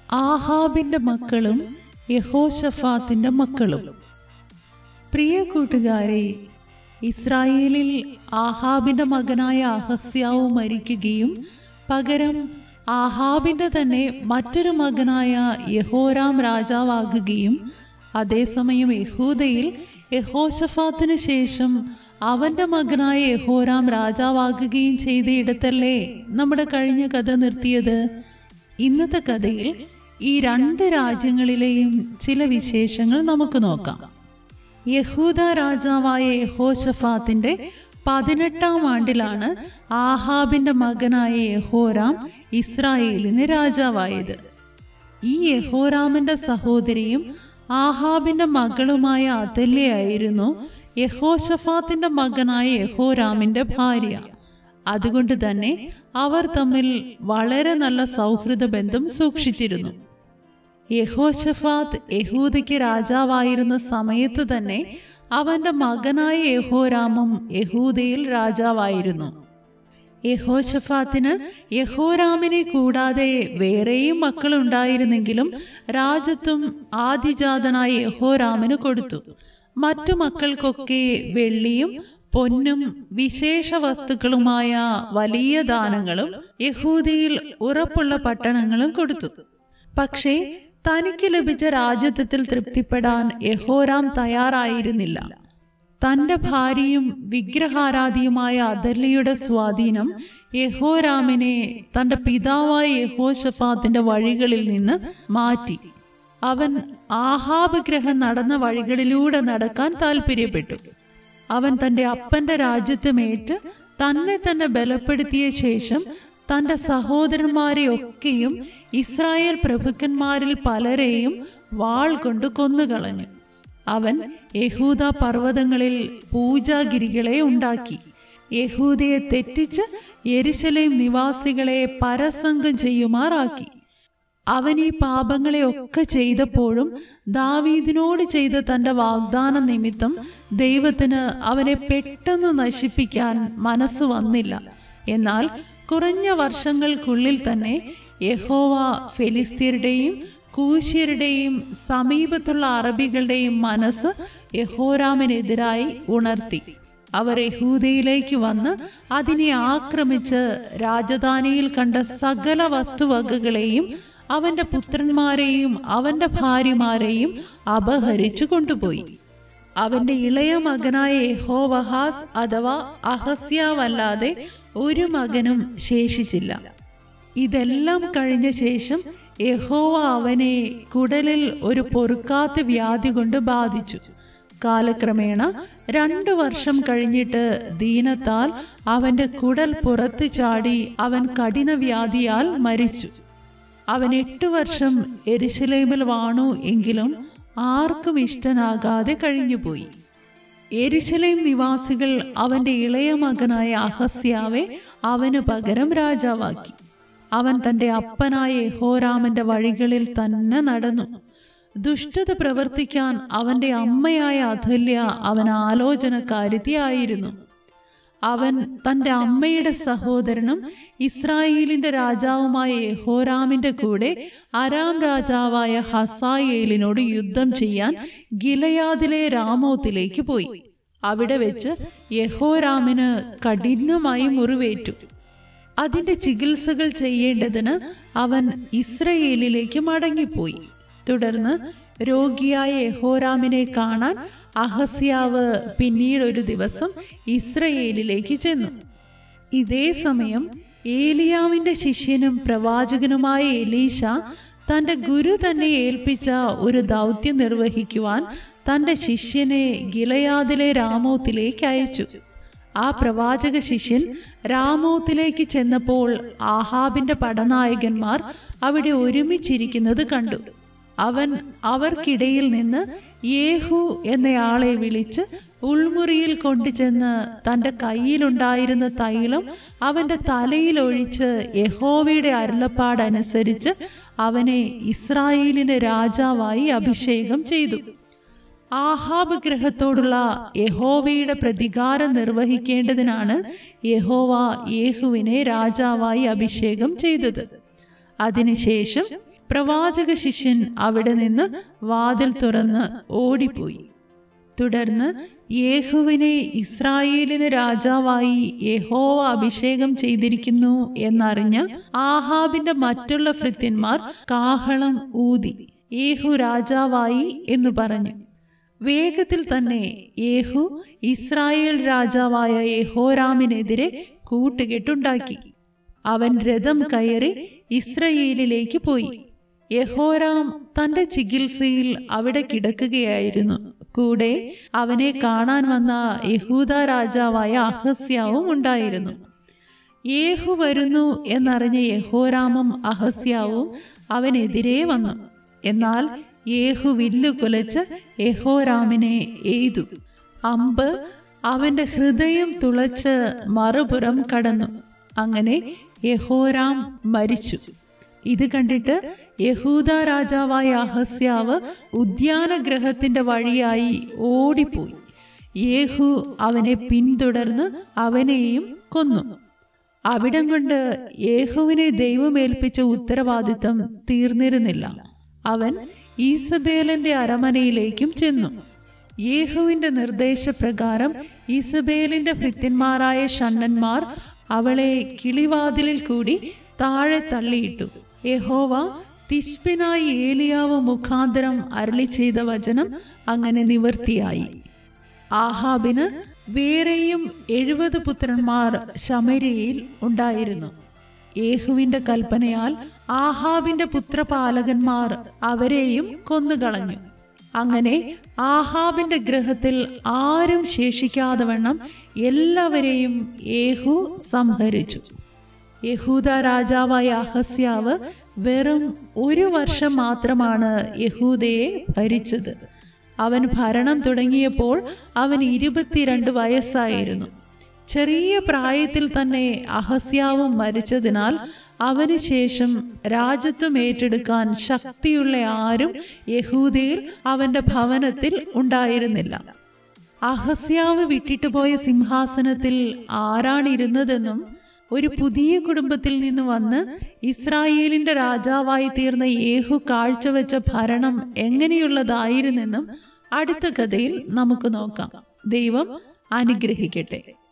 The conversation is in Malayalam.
ആഹാബിന്റെ മക്കളും യഹോഷഫാത്തിന്റെ മക്കളും പ്രിയ കൂട്ടുകാരെ ഇസ്രായേലിൽ ആഹാബിന്റെ മകനായ അഹസ്യാവ് മരിക്കുകയും പകരം ആഹാബിന്റെ തന്നെ മറ്റൊരു മകനായ യഹോരാം രാജാവാകുകയും അതേസമയം യഹൂദയിൽ യഹോഷഫാത്തിന് ശേഷം അവന്റെ മകനായ യഹോരാം രാജാവാകുകയും ചെയ്തയിടത്തല്ലേ നമ്മുടെ കഴിഞ്ഞ കഥ നിർത്തിയത് ഇന്നത്തെ കഥയിൽ ഈ രണ്ട് രാജ്യങ്ങളിലെയും ചില വിശേഷങ്ങൾ നമുക്ക് നോക്കാം യഹൂദ രാജാവായ യഹോഷഫാത്തിന്റെ പതിനെട്ടാം ആണ്ടിലാണ് ആഹാബിന്റെ മകനായ യഹോരാം ഇസ്രായേലിന് രാജാവായത് ഈ യഹോരാമിന്റെ സഹോദരിയും ആഹാബിന്റെ മകളുമായ അതല്യായിരുന്നു യഹോഷഫാത്തിന്റെ മകനായ യഹോരാമിന്റെ ഭാര്യ അതുകൊണ്ട് തന്നെ അവർ തമ്മിൽ വളരെ നല്ല സൗഹൃദ ബന്ധം സൂക്ഷിച്ചിരുന്നു യഹോഷഫാത്ത് യഹൂദയ്ക്ക് രാജാവായിരുന്ന സമയത്ത് തന്നെ അവന്റെ മകനായ യഹോരാമും യഹൂദയിൽ രാജാവായിരുന്നു യഹോഷഫാത്തിന് യഹോരാമിനെ കൂടാതെ വേറെയും മക്കളുണ്ടായിരുന്നെങ്കിലും രാജ്യത്വം ആദിജാതനായ യഹോരാമിന് കൊടുത്തു മറ്റു മക്കൾക്കൊക്കെ വെള്ളിയും പൊന്നും വിശേഷ വസ്തുക്കളുമായ വലിയ ദാനങ്ങളും യഹൂദിയിൽ ഉറപ്പുള്ള പട്ടണങ്ങളും കൊടുത്തു പക്ഷേ തനിക്ക് ലഭിച്ച രാജ്യത്വത്തിൽ തൃപ്തിപ്പെടാൻ യഹോരാം തയ്യാറായിരുന്നില്ല തന്റെ ഭാര്യയും വിഗ്രഹാരാധിയുമായ അദല്ലിയുടെ സ്വാധീനം യഹോരാമിനെ തന്റെ പിതാവായ യഹോഷഫാത്തിന്റെ വഴികളിൽ നിന്ന് മാറ്റി അവൻ ആഹാബ് ഗ്രഹം നടന്ന വഴികളിലൂടെ നടക്കാൻ താല്പര്യപ്പെട്ടു അവൻ തന്റെ അപ്പന്റെ രാജ്യത്വമേറ്റ് തന്നെ തന്നെ ബലപ്പെടുത്തിയ ശേഷം തന്റെ സഹോദരന്മാരെ ഒക്കെയും ഇസ്രായേൽ പ്രഭുക്കന്മാരിൽ പലരെയും വാൾ കൊണ്ട് കൊന്നുകളഞ്ഞു അവൻ യഹൂദ പർവ്വതങ്ങളിൽ പൂജാഗിരികളെ ഉണ്ടാക്കി യഹൂദയെ തെറ്റിച്ച് യെരുശലേം നിവാസികളെ പരസംഗം ചെയ്യുമാറാക്കി അവൻ ഈ പാപങ്ങളെ ഒക്കെ ചെയ്തപ്പോഴും ദാവീദിനോട് ചെയ്ത തന്റെ വാഗ്ദാന നിമിത്തം ദൈവത്തിന് അവനെ പെട്ടെന്ന് നശിപ്പിക്കാൻ മനസ്സ് വന്നില്ല എന്നാൽ കുറഞ്ഞ വർഷങ്ങൾക്കുള്ളിൽ തന്നെ യഹോവ ഫെലിസ്തീരുടെയും കൂശ്യരുടെയും സമീപത്തുള്ള അറബികളുടെയും മനസ്സ് യഹോരാമിനെതിരായി ഉണർത്തി അവർ യഹൂദയിലേക്ക് വന്ന് അതിനെ ആക്രമിച്ച് രാജധാനിയിൽ കണ്ട സകല വസ്തുവകകളെയും അവന്റെ പുത്രന്മാരെയും അവന്റെ ഭാര്യമാരെയും അപഹരിച്ചു കൊണ്ടുപോയി അവന്റെ ഇളയ മകനായ യഹോവഹാസ് അഥവാ അഹസ്യാവല്ലാതെ ഒരു മകനും ശേഷിച്ചില്ല ഇതെല്ലാം കഴിഞ്ഞ ശേഷം യഹോവ അവനെ കുടലിൽ ഒരു പൊറുക്കാത്ത വ്യാധി കൊണ്ട് ബാധിച്ചു കാലക്രമേണ രണ്ടു വർഷം കഴിഞ്ഞിട്ട് ദീനത്താൽ അവന്റെ കുടൽ പുറത്തു ചാടി അവൻ കഠിന വ്യാധിയാൽ മരിച്ചു അവൻ എട്ടു വർഷം എരിശിലേമിൽ വാണു എങ്കിലും ആർക്കും ഇഷ്ടനാകാതെ കഴിഞ്ഞുപോയി എരിശിലേം നിവാസികൾ അവന്റെ ഇളയ മകനായ അഹസ്യാവെ അവന് പകരം രാജാവാക്കി അവൻ തന്റെ അപ്പനായ യഹോരാമന്റെ വഴികളിൽ തന്നെ നടന്നു ദുഷ്ടത പ്രവർത്തിക്കാൻ അവന്റെ അമ്മയായ അഥല്യ അവൻ ആലോചനക്കാരുത്തിയായിരുന്നു അവൻ തന്റെ അമ്മയുടെ സഹോദരനും ഇസ്രായേലിന്റെ രാജാവുമായ യഹോരാമിന്റെ കൂടെ അരാം രാജാവായ ഹസായേലിനോട് യുദ്ധം ചെയ്യാൻ ഗിലയാദിലെ രാമോത്തിലേക്ക് പോയി അവിടെ വെച്ച് യഹോരാമിന് കഠിനമായി മുറിവേറ്റു അതിന്റെ ചികിത്സകൾ ചെയ്യേണ്ടതിന് അവൻ ഇസ്രയേലിലേക്ക് മടങ്ങിപ്പോയി തുടർന്ന് രോഗിയായ യഹോരാമിനെ കാണാൻ അഹസ്യാവ് പിന്നീട് ഒരു ദിവസം ഇസ്രയേലിലേക്ക് ചെന്നു ഇതേ സമയം ഏലിയാവിന്റെ ശിഷ്യനും പ്രവാചകനുമായ എലീശ തന്റെ ഗുരു തന്നെ ഏൽപ്പിച്ച ഒരു ദൗത്യം നിർവഹിക്കുവാൻ തന്റെ ശിഷ്യനെ ഗിലയാദിലെ രാമോത്തിലേക്ക് അയച്ചു ആ പ്രവാചക ശിഷ്യൻ രാമോത്തിലേക്ക് ചെന്നപ്പോൾ ആഹാബിന്റെ പടനായകന്മാർ അവിടെ ഒരുമിച്ചിരിക്കുന്നത് കണ്ടു അവൻ അവർക്കിടയിൽ നിന്ന് യേഹു എന്നയാളെ വിളിച്ച് ഉൾമുറിയിൽ കൊണ്ടുചെന്ന് തൻ്റെ കയ്യിലുണ്ടായിരുന്ന തൈലം അവൻ്റെ തലയിൽ ഒഴിച്ച് യഹോവയുടെ അരുളപ്പാടനുസരിച്ച് അവനെ ഇസ്രായേലിന് രാജാവായി അഭിഷേകം ചെയ്തു ആഹാബ് ഗ്രഹത്തോടുള്ള യഹോവയുടെ പ്രതികാരം നിർവഹിക്കേണ്ടതിനാണ് യഹോവ യേഹുവിനെ രാജാവായി അഭിഷേകം ചെയ്തത് അതിനുശേഷം പ്രവാചക ശിഷ്യൻ അവിടെ നിന്ന് വാതിൽ തുറന്ന് ഓടിപ്പോയി തുടർന്ന് യേഹുവിനെ ഇസ്രായേലിന് രാജാവായി യഹോവ അഭിഷേകം ചെയ്തിരിക്കുന്നു എന്നറിഞ്ഞ ആഹാബിന്റെ മറ്റുള്ള ഭൃത്യന്മാർ കാഹളം ഊതി യേഹു രാജാവായി എന്ന് പറഞ്ഞു വേഗത്തിൽ തന്നെ യേഹു ഇസ്രായേൽ രാജാവായ യഹോരാമിനെതിരെ കൂട്ടുകെട്ടുണ്ടാക്കി അവൻ രഥം കയറി ഇസ്രയേലിലേക്ക് പോയി യഹോരാം തന്റെ ചികിത്സയിൽ അവിടെ കിടക്കുകയായിരുന്നു കൂടെ അവനെ കാണാൻ വന്ന യഹൂദ രാജാവായ അഹസ്യാവും ഉണ്ടായിരുന്നു യേഹു വരുന്നു എന്നറിഞ്ഞ യഹോരാമും അഹസ്യാവും അവനെതിരെ വന്നു എന്നാൽ യേഹു വില്ലു കുലച്ച് യഹോരാമിനെ എയ്തു അമ്പ് അവന്റെ ഹൃദയം തുളച്ച് മറുപുറം കടന്നു അങ്ങനെ യഹോരാം മരിച്ചു ഇത് കണ്ടിട്ട് യഹൂദ രാജാവായ അഹസ്യാവ് ഉദ്യാനഗ്രഹത്തിന്റെ വഴിയായി ഓടിപ്പോയി യേഹു അവനെ പിന്തുടർന്ന് അവനെയും കൊന്നു അവിടം കൊണ്ട് യേഹുവിനെ ദൈവമേൽപ്പിച്ച ഉത്തരവാദിത്തം തീർന്നിരുന്നില്ല അവൻ ഈസബേലിന്റെ അരമനയിലേക്കും ചെന്നു യേഹുവിന്റെ നിർദ്ദേശപ്രകാരം ഈസബേലിന്റെ ഭൃത്യന്മാരായ ഷണ്ണന്മാർ അവളെ കിളിവാതിലിൽ കൂടി താഴെ തള്ളിയിട്ടു യഹോവ തിസ്പിനായി ഏലിയാവ് മുഖാന്തരം അരളി ചെയ്ത വചനം അങ്ങനെ നിവൃത്തിയായി ആഹാബിന് വേറെയും എഴുപത് പുത്രന്മാർ ശമരിയിൽ ഉണ്ടായിരുന്നു യേഹുവിന്റെ കൽപ്പനയാൽ ആഹാബിന്റെ പുത്രപാലകന്മാർ അവരെയും കൊന്നുകളഞ്ഞു അങ്ങനെ ആഹാബിന്റെ ഗ്രഹത്തിൽ ആരും ശേഷിക്കാതെ വണ്ണം എല്ലാവരെയും യേഹു സംഹരിച്ചു യഹൂദ രാജാവായ അഹസ്യാവ് വെറും ഒരു വർഷം മാത്രമാണ് യഹൂദയെ ഭരിച്ചത് അവൻ ഭരണം തുടങ്ങിയപ്പോൾ അവൻ ഇരുപത്തിരണ്ട് വയസ്സായിരുന്നു ചെറിയ പ്രായത്തിൽ തന്നെ അഹസ്യാവും മരിച്ചതിനാൽ അവന് ശേഷം രാജ്യത്വം ഏറ്റെടുക്കാൻ ശക്തിയുള്ള ആരും യഹൂദയിൽ അവന്റെ ഭവനത്തിൽ ഉണ്ടായിരുന്നില്ല അഹസ്യാവ് വിട്ടിട്ട് പോയ സിംഹാസനത്തിൽ ആരാണിരുന്നതെന്നും ഒരു പുതിയ കുടുംബത്തിൽ നിന്ന് വന്ന് ഇസ്രായേലിന്റെ രാജാവായി തീർന്ന യേഹു കാഴ്ചവെച്ച ഭരണം എങ്ങനെയുള്ളതായിരുന്നെന്നും അടുത്ത കഥയിൽ നമുക്ക് നോക്കാം ദൈവം അനുഗ്രഹിക്കട്ടെ